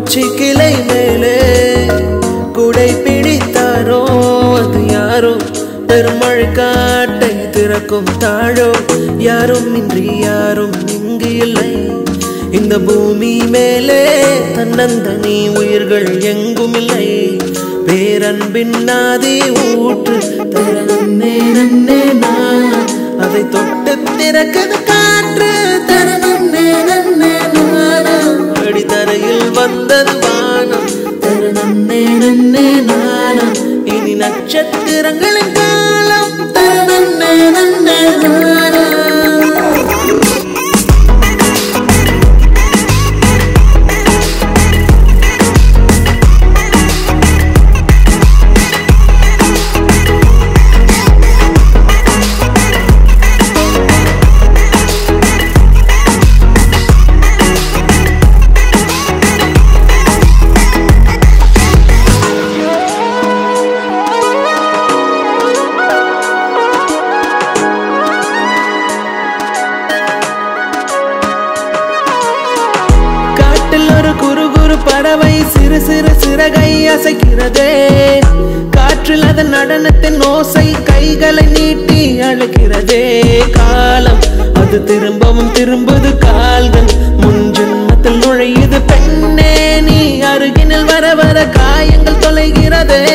உச்சி கிளை மேலே குடை பிடித்தாரோ அது யாரோ பெருமழை காட்டை திறக்கும் தாழோ யாரும் இன்றி யாரும் இங்கு இல்லை இந்த பூமி மேலே தன்னந்தனி உயிர்கள் எங்கும் இல்லை பேரன்பின் நாதி ஊற்று தரணே நன்னே நான் அதை தொட்டு திறக்கது காற்று தரணே நன்னே நானம் அடித்தரையில் வந்தது வானம் தரணே நன்னே நானம் இனி நட்சத்திரங்களின் காலம் தரணே நன்னே நானம் காட்டில் ஒரு குறு குறு பறவை சிறு சிறு சிறகை அசைக்கிறதே காற்றில் அதன் நடனத்தின் ஓசை கைகளை நீட்டி அழுகிறதே காலம் அது திரும்பவும் திரும்புது கால்கள் முன் ஜென்மத்தில் நுழையுது பெண்ணே நீ அருகினில் வர வர காயங்கள் தொலைகிறதே